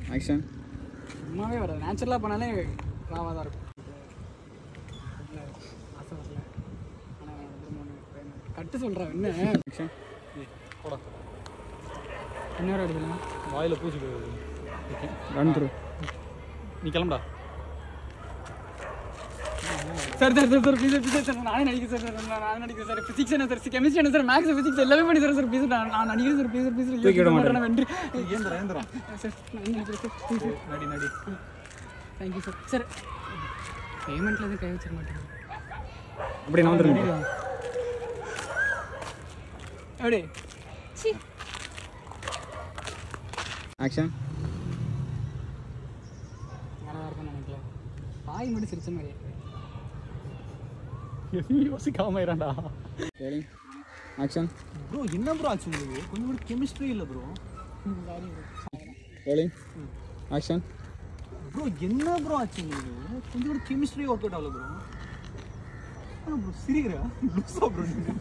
Action சும்மாவே வராது நேச்சுரலாக பண்ணாலே ராவாக தான் இருக்கும் இல்ல, ஆசை வரல ஆனால் கட்டு சொல்கிறேன் என்ன ஆக்ஷன் போடா இன்னொரு அடிக்கலாம் வாயில் பூச்சி போகுது ஓகே ரன் த்ரூ நீ கிளம்புடா sir sir sir sir please please sir நானே நடிக்கிறேன் சார் சார் நான் நானே நடிக்கிறேன் சார் ஃபிசிக்ஸ் என்ன சார் கெமிஸ்ட்ரி என்ன சார் மேக்ஸ் ஃபிசிக்ஸ் எல்லாமே பண்ணி தரேன் சார் ப்ளீஸ் நான் நான் நடிக்கிறேன் சார் ப்ளீஸ் ப்ளீஸ் தூக்கி விட மாட்டேன். வென்று ஏந்திரா ஏந்திரா சார் நான் நடிக்கிறேன் சார் ப்ளீஸ் நடி நடி தேங்க்யூ சார் சார் பேமெண்ட்டில் எதுவும் கை வச்சிட மாட்டேங்க அப்படி நான் வந்துருக்கேன் எப்படி ஆக்ஷன் நல்லா இருக்கும் நினைக்கல பாய் மட்டும் சிரிச்ச மாதிரி எதுவும் யோசிக்காம இருடா ரோலிங் ஆக்ஷன் ப்ரோ என்ன ப்ரோ ஆச்சு உங்களுக்கு கொஞ்சம் கூட கெமிஸ்ட்ரி இல்லை ப்ரோ ரோலிங் ஆக்ஷன் ப்ரோ என்ன ப்ரோ ஆச்சு உங்களுக்கு கொஞ்சம் கூட கெமிஸ்ட்ரி ஒர்க் அவுட் ஆகல ப்ரோ ப்ரோ சிரிக்கிறா லூஸா ப்ரோ நீங்க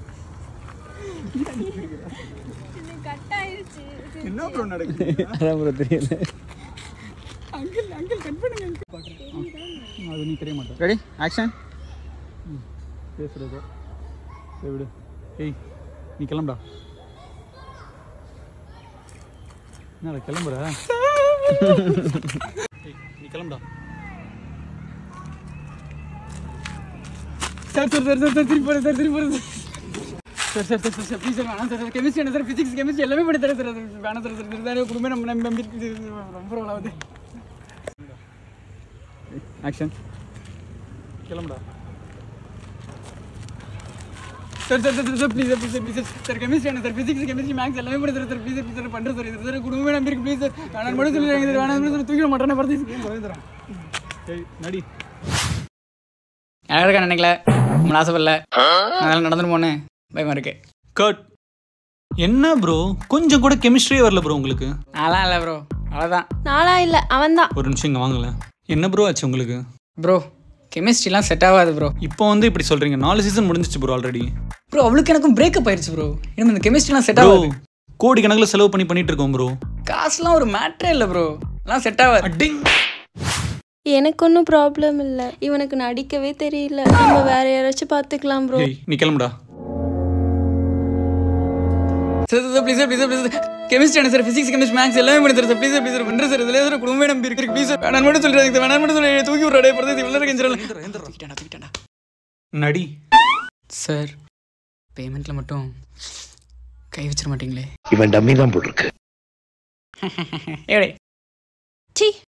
கட் ஆயிடுச்சு என்ன ப்ரோ நடக்குது அதான் ப்ரோ தெரியல அங்கிள் அங்கிள் கட் பண்ணுங்க அங்கிள் பார்க்குறேன் அது நீ தெரிய மாட்டேன் ரெடி ஆக்ஷன் பேசுறது சரி விடு ஏய் நீ கிளம்புடா என்னடா கிளம்புற ஏய் நீ கிளம்புடா sir sir sir sir sir திருப்பி போகிறேன் சார் திருப்பி போகிறேன் sir sir sir sir sir please sir வேணாம் சார் கெமிஸ்ட்ரி என்ன சார் ஃபிசிக்ஸ் கெமிஸ்ட்ரி எல்லாமே பண்ணி தரேன் சார் அது வேணாம் சார் சார் சார் குடும்பம் நம்ம நம்ம நம்பி இது ரொம்ப ரொம்பலாவது ஆக்ஷன் கிளம்புடா sir sir sir sir please please please sir sir chemistry என்ன சார் ஃபிசிக்ஸ் கெமிஸ்ட்ரி மேக்ஸ் எல்லாமே பண்ணி தரேன் சார் ப்ளீஸ் ப்ளீஸ் சார் பண்ணுறேன் சார் இது சார் குடும்பமே நம்பி இருக்கு ப்ளீஸ் சார் வேணாம் மட்டும் சொல்லி சார் வேணாம் சொல்லி தூக்கிட மாட்டேன் பார்த்து ஏய் நடி யாரும் இருக்கா நினைக்கல நம்மள ஆசைப்படல அதனால நடந்துட்டு போனேன் பயமா இருக்கு கட் என்ன ப்ரோ கொஞ்சம் கூட கெமிஸ்ட்ரியே வரல ப்ரோ உங்களுக்கு அதெல்லாம் இல்லை ப்ரோ அவ்வளோதான் நாளா இல்லை அவன்தான் ஒரு நிமிஷம் இங்கே வாங்கல என்ன ப்ரோ ஆச்சு உங்களுக்கு ப்ரோ கெமிஸ்ட்ரிலாம் செட் ஆகாது ப்ரோ இப்போ வந்து இப்படி சொல்றீங்க நாலு சீசன் முடிஞ்சிச்சு ப்ரோ ஆல்ரெடி ப்ரோ அவளுக்கு எனக்கும் பிரேக்கப் ஆயிடுச்சு ப்ரோ இன்னும் இந்த கெமிஸ்ட்ரிலாம் செட் ப்ரோ ஆகாது கோடி கணக்கில் செலவு பண்ணி பண்ணிட்டு இருக்கோம் ப்ரோ காசுலாம் ஒரு மேட்ரே இல்லை ப்ரோ எல்லாம் செட் ஆகாது அட்டிங் எனக்கு ஒன்றும் ப்ராப்ளம் இல்லை இவனுக்கு நடிக்கவே தெரியல நம்ம வேற யாராச்சும் பார்த்துக்கலாம் ப்ரோ ஏய் நீ கிளம்புடா sir sir please sir please sir please chemistry என்ன சார் ஃபிசிக்ஸ் கெமிஸ்ட்ரி மேக்ஸ் எல்லாமே பண்ணி தரேன் sir please sir please sir பண்ணுறேன் சார் இதில் சார் குடும்பமே நம்பி இருக்கு ப்ளீஸ் சார் வேணாம் மட்டும் சொல்லிடுறாங்க சார் வேணாம் மட்டும் சொல்லி தூக்கி விட்றாடே பிறகு இவ்வளோ கெஞ்சிடலாம் தூக்கிட்டாண்டா தூக்கிட்டாண்டா நடி சார் பேமெண்ட்டில் மட்டும் கை வச்சிட மாட்டீங்களே இவன் டம்மி தான் போட்டிருக்கு ஏடே சி